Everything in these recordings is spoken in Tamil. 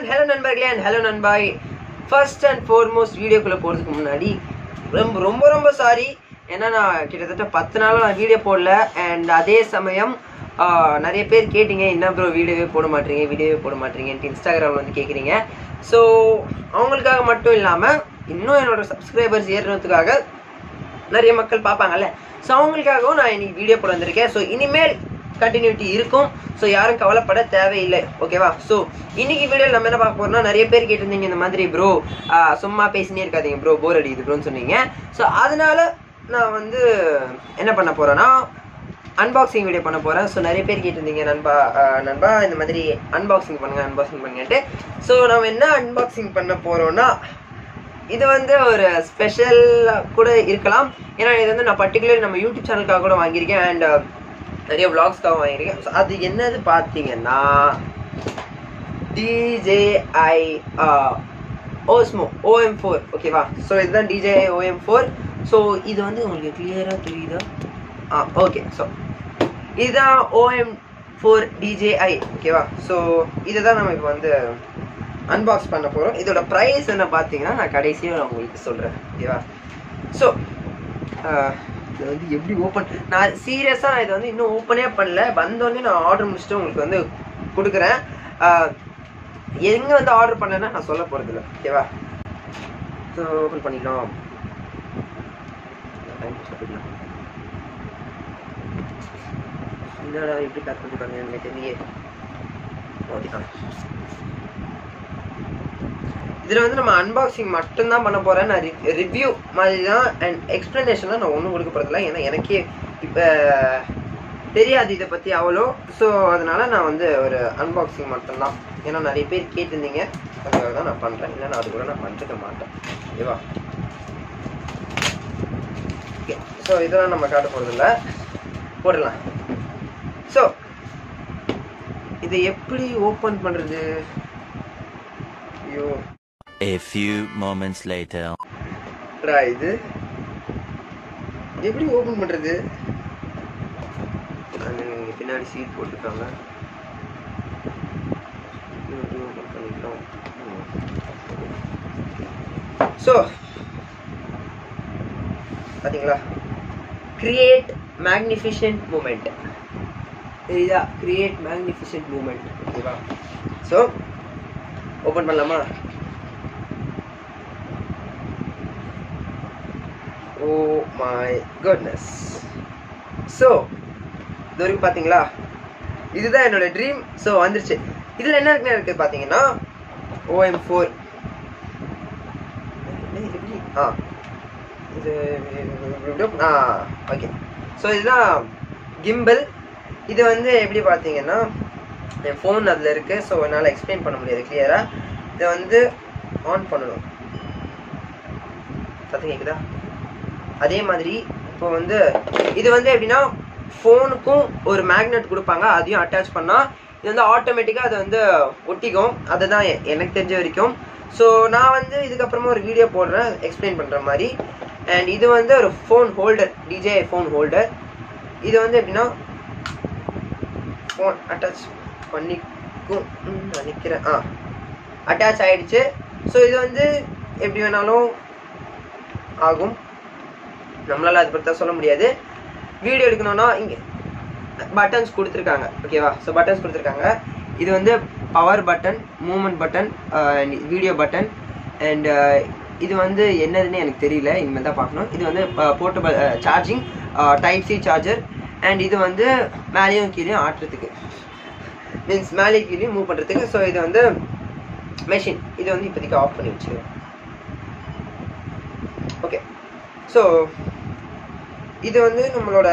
அண்ட் ஹலோ நண்பர்களே அண்ட் ஹலோ நண்பாய் ஃபர்ஸ்ட் அண்ட் ஃபோர்மோஸ்ட் வீடியோக்குள்ளே போகிறதுக்கு முன்னாடி ரொம்ப ரொம்ப ரொம்ப சாரி ஏன்னா நான் கிட்டத்தட்ட பத்து நாளாக நான் வீடியோ போடல அண்ட் அதே சமயம் ஆஹ், நிறைய பேர் கேட்டீங்க என்ன ப்ரோ வீடியோவே போட மாட்டீங்க வீடியோவே போட மாட்டீங்கன்ட்டு இன்ஸ்டாகிராமில் வந்து கேட்குறீங்க ஸோ அவங்களுக்காக மட்டும் இல்லாமல் இன்னும் என்னோட சப்ஸ்கிரைபர்ஸ் ஏறுறதுக்காக நிறைய மக்கள் பார்ப்பாங்கல்ல ஸோ அவங்களுக்காகவும் நான் இன்னைக்கு வீடியோ போட வந்திருக்கேன் ஸோ இனிமேல் கண்டினியூட்டி இருக்கும் ஸோ யாரும் கவலைப்பட தேவையில்லை ஓகேவா ஸோ இன்னைக்கு வீடியோவில் நம்ம என்ன பார்க்க போறோம்னா நிறைய பேர் கேட்டிருந்தீங்க இந்த மாதிரி ப்ரோ சும்மா பேசினே இருக்காதீங்க ப்ரோ போர் அடிக்குது ப்ரோன்னு சொன்னீங்க ஸோ அதனால நான் வந்து என்ன பண்ண போறேன்னா அன்பாக்சிங் வீடியோ பண்ண போறேன் ஸோ நிறைய பேர் கேட்டிருந்தீங்க நண்பா ஆஹ் நண்பா இந்த மாதிரி அன்பாக்சிங் பண்ணுங்க அன்பாக்சிங் பண்ணுங்கன்ட்டு ஸோ நம்ம என்ன அன்பாக்சிங் பண்ண போறோம்னா இது வந்து ஒரு ஸ்பெஷல் கூட இருக்கலாம் ஏன்னா இது வந்து நான் பர்டிகுலர் நம்ம யூடியூப் சேனலுக்காக கூட வாங்கியிருக்கேன் அண்ட் நிறைய vlogsக்காக வாங்கியிருக்கேன் So, அது என்னது பார்த்தீங்கன்னா டிஜேஐ ஓஸ்மோ ஓஎம் ஃபோர் ஓகேவா ஸோ இதுதான் டிஜேஐ ஓஎம் ஃபோர் ஸோ இது வந்து உங்களுக்கு கிளியராக தெரியுதா ஆ ஓகே ஸோ இதுதான் ஓஎம் ஃபோர் டிஜேஐ ஓகேவா ஸோ இதை தான் நம்ம இப்போ வந்து அன்பாக்ஸ் பண்ண போகிறோம் இதோட ப்ரைஸ் என்ன பார்த்தீங்கன்னா நான் கடைசியாக நான் உங்களுக்கு சொல்கிறேன் ஓகேவா ஸோ இதை வந்து எப்படி ஓப்பன் நான் சீரியஸாக நான் இதை வந்து இன்னும் ஓப்பனே பண்ணல வந்தோடனே நான் ஆர்டர் முடிச்சுட்டு உங்களுக்கு வந்து கொடுக்குறேன் எங்கே வந்து ஆர்டர் பண்ணேன்னா நான் சொல்ல போகிறதில்ல ஓகேவா ஸோ ஓப்பன் பண்ணிக்கலாம் சொல்லிக்கலாம் என்னடா எப்படி பேக் பண்ணிருக்காங்க எனக்கு தெரியலையே ஓகே ஆ இதில் வந்து நம்ம அன்பாக்சிங் மட்டும்தான் பண்ண போகிறேன் நான் ரிவ்யூ மாதிரி தான் அண்ட் எக்ஸ்ப்ளனேஷன்லாம் நான் ஒன்றும் கொடுக்க போகிறதில்ல ஏன்னா எனக்கே இப்போ தெரியாது இதை பற்றி அவ்வளோ ஸோ அதனால நான் வந்து ஒரு அன்பாக்சிங் மட்டும்தான் ஏன்னா நிறைய பேர் கேட்டிருந்தீங்க அதுக்காக தான் நான் பண்ணுறேன் இல்லை நான் அது கூட நான் பண்ணிருக்க மாட்டேன் ஓகேவா ஓகே ஸோ இதெல்லாம் நம்ம காட்ட போகிறதில்ல போடலாம் ஸோ இதை எப்படி ஓப்பன் பண்ணுறது ஐயோ A few moments later. டா இது எப்படி ஓபன் பண்றது அங்க இங்க பின்னாடி சீட் போட்டுருக்காங்க ஸோ பாத்தீங்களா கிரியேட் மேக்னிஃபிஷன்ட் மூமெண்ட் தெரியுதா கிரியேட் மேக்னிஃபிஷன்ட் மூமெண்ட் ஓகேவா ஸோ ஓப்பன் பண்ணலாமா ஓ மை குட்னஸ் ஸோ இது வரைக்கும் பார்த்தீங்களா இதுதான் என்னோட ட்ரீம் ஸோ வந்துருச்சு இதில் என்ன இருக்குன்னு இருக்குது பார்த்தீங்கன்னா ஓஎம் ஃபோர் ஆ இது ஆ ஓகே ஸோ இதுதான் கிம்பிள் இது வந்து எப்படி பார்த்தீங்கன்னா என் ஃபோன் அதில் இருக்குது ஸோ என்னால் எக்ஸ்பிளைன் பண்ண முடியாது கிளியராக இதை வந்து ஆன் பண்ணணும் சத்தம் கேட்குதா அதே மாதிரி இப்போ வந்து இது வந்து எப்படின்னா ஃபோனுக்கும் ஒரு மேக்னெட் கொடுப்பாங்க அதையும் அட்டாச் பண்ணால் இது வந்து ஆட்டோமேட்டிக்காக அது வந்து ஒட்டிக்கும் அதுதான் எ- எனக்கு தெரிஞ்ச வரைக்கும் ஸோ நான் வந்து இதுக்கப்புறமா ஒரு வீடியோ போடுறேன் எக்ஸ்பிளைன் பண்ணுற மாதிரி அண்ட் இது வந்து ஒரு phone holder DJI phone holder இது வந்து எப்படின்னா ஃபோன் அட்டாச் பண்ணிக்கும் ம், நினைக்கிறேன் ஆ அட்டாச் ஆயிடுச்சு ஸோ இது வந்து எப்படி வேணாலும் ஆகும் நம்மளால அது பற்றி தான் சொல்ல முடியாது வீடியோ எடுக்கணும்னா இங்கே பட்டன்ஸ் கொடுத்துருக்காங்க ஓகேவா ஸோ பட்டன்ஸ் கொடுத்துருக்காங்க இது வந்து power button moment button video button and இது வந்து என்னதுன்னு எனக்கு தெரியல இனிமேல் தான் பார்க்கணும் இது வந்து portable charging type C charger and இது வந்து மேலேயும் கீழேயும் ஆட்டுறதுக்கு மீன்ஸ் மேலே கீழேயும் மூவ் பண்ணுறதுக்கு ஸோ இது வந்து மெஷின் இது வந்து இப்போதைக்கு ஆஃப் பண்ணி வச்சுக்கிறேன் ஓகே ஸோ இது வந்து நம்மளோட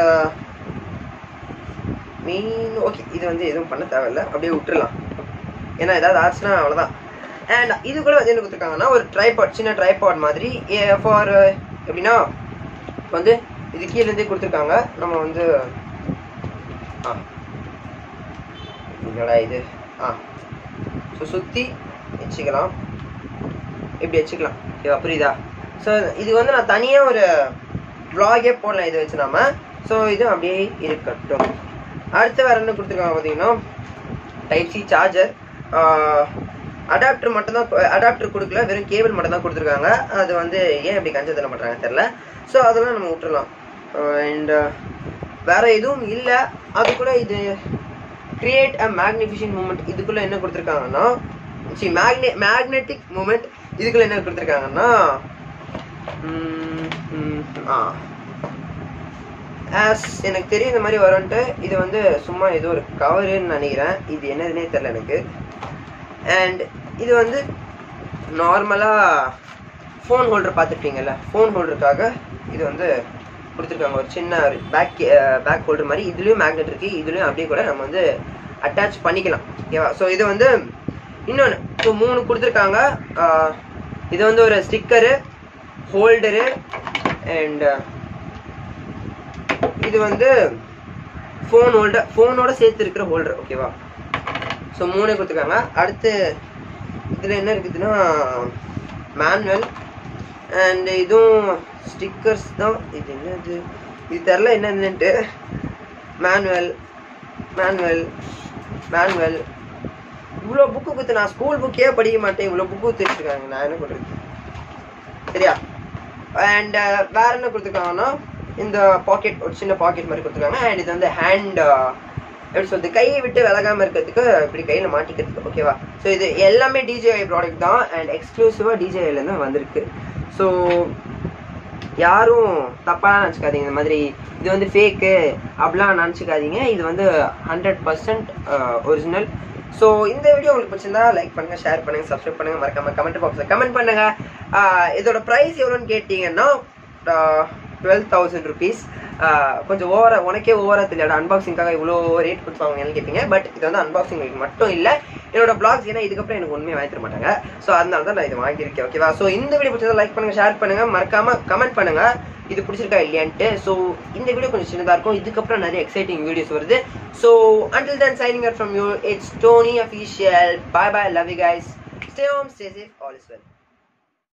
மெயின் ஓகே இது வந்து எதுவும் பண்ண தேவையில்ல அப்படியே விட்டுறலாம் ஏன்னா ஏதாவது ஆச்சுன்னா அவ்வளோதான் அண்ட் இது கூட வந்து என்ன கொடுத்துருக்காங்கன்னா ஒரு ட்ரைபாட் சின்ன ட்ரைபாட் மாதிரி ஃபார் எப்படின்னா இப்போ வந்து இது கீழே இருந்தே கொடுத்துருக்காங்க நம்ம வந்து ஆ என்னடா இது ஆ ஸோ சுற்றி வச்சுக்கலாம் இப்படி வச்சுக்கலாம் ஓகேவா புரியுதா ஸோ இது வந்து நான் தனியாக ஒரு vlog-ஏ போடலாம் இதை வச்சு நாம ஸோ இது அப்படியே இருக்கட்டும் அடுத்து வேற என்ன கொடுத்துருக்காங்க பார்த்தீங்கன்னா டைப் சி சார்ஜர் அடாப்டர் மட்டும் தான் அடாப்டர் கொடுக்கல வெறும் கேபிள் மட்டும் தான் கொடுத்துருக்காங்க அது வந்து ஏன் இப்படி கஞ்சத்தனம் பண்ணுறாங்க தெரில ஸோ அதெல்லாம் நம்ம விட்டுறலாம் அண்ட் வேற எதுவும் இல்லை அது கூட இது கிரியேட் அ மேக்னிஃபிஷன் மூமெண்ட் இதுக்குள்ள என்ன கொடுத்துருக்காங்கன்னா சி மேக்னெ மேக்னெட்டிக் மூமெண்ட் இதுக்குள்ள என்ன கொடுத்துருக்காங்கன்னா ம், ம், ஆ ஆஸ் எனக்கு தெரியும் இந்த மாதிரி வரும்ன்ட்டு இது வந்து சும்மா ஏதோ ஒரு கவருன்னு நினைக்கிறேன் இது என்னதுன்னே தெரில எனக்கு அண்ட் இது வந்து நார்மலாக ஃபோன் ஹோல்டர் பார்த்துருப்பீங்கல்ல ஃபோன் ஹோல்டருக்காக இது வந்து கொடுத்துருக்காங்க ஒரு சின்ன ஒரு பேக் பேக் ஹோல்டர் மாதிரி இதுலேயும் மேக்னெட் இருக்குது இதுலேயும் அப்படியே கூட நம்ம வந்து அட்டாச் பண்ணிக்கலாம் ஓகேவா ஸோ இது வந்து இன்னொன்று ஸோ மூணு கொடுத்துருக்காங்க ஆஹ், இது வந்து ஒரு ஸ்டிக்கரு ஹோல்டரு அண்ட் இது வந்து ஃபோன் ஹோல்டர் ஃபோனோட சேர்த்து இருக்கிற ஹோல்டர் ஓகேவா ஸோ மூணு கொடுத்துருக்காங்க அடுத்து இதில் என்ன இருக்குதுன்னா மேனுவல் அண்ட் இதுவும் ஸ்டிக்கர்ஸ் தான் இது என்னது இது தெரில என்னதுன்ட்டு மேனுவல் மேனுவல் மேனுவல் இவ்வளோ புக்கு கொடுத்து நான் ஸ்கூல் புக்கே படிக்க மாட்டேன் இவ்வளோ புக்கு கொடுத்துருக்காங்க நான் என்ன பண்ணுறது சரியா அண்ட் வேற என்ன கொடுத்துருக்காங்கன்னா இந்த பாக்கெட் ஒரு சின்ன பாக்கெட் மாதிரி கொடுத்துருக்காங்க அண்ட் இது வந்து ஹேண்ட் எப்படி சொல்றது கையை விட்டு விலகாம இருக்கிறதுக்கு இப்படி கையில மாட்டிக்கிறதுக்கு ஓகேவா ஸோ இது எல்லாமே டிஜேஐ ப்ராடக்ட் தான் அண்ட் எக்ஸ்க்ளூசிவா டிஜேஐல தான் வந்திருக்கு ஸோ யாரும் தப்பாலாம் நினச்சிக்காதீங்க இந்த மாதிரி இது வந்து ஃபேக்கு அப்படிலாம் நினச்சிக்காதீங்க இது வந்து ஹண்ட்ரட் பர்சன்ட் ஒரிஜினல் ஸோ இந்த வீடியோ உங்களுக்கு பிடிச்சிருந்தா லைக் பண்ணுங்க ஷேர் பண்ணுங்க சப்ஸ்கிரைப் பண்ணுங்க மறக்காம கமெண்ட் பாக்ஸில் கமெண்ட் பண்ணுங்க ஆஹ் இதோட ப்ரைஸ் எவ்வளோன்னு கேட்டிங்கன்னா டுவெல் தௌசண்ட் ருபீஸ் கொஞ்சம் ஓவரா உனக்கே ஓவரா தெரியல அன்பாக்சிங்காக இவ்வளோ ரேட் கொடுத்துவாங்கன்னு கேட்பீங்க பட் இது வந்து அன்பாக்சிங் மட்டும் இல்லை என்னோட பிளாக்ஸ் ஏன்னா இதுக்கப்புறம் எனக்கு ஒன்றுமே வாங்கி தர மாட்டாங்க ஸோ அதனால தான் நான் இது வாங்கியிருக்கேன் ஓகேவா ஸோ இந்த வீடியோ பிடிச்சதா லைக் பண்ணுங்க ஷேர் பண்ணுங்க மறக்காம கமெண்ட் பண்ணுங்க இது பிடிச்சிருக்கா இல்லையான்ட்டு ஸோ இந்த வீடியோ கொஞ்சம் சின்னதாக இருக்கும் இதுக்கப்புறம் நிறைய எக்ஸைட்டிங் வீடியோஸ் வருது so until then signing out from you it's Tony official bye bye love you guys stay home stay safe all is well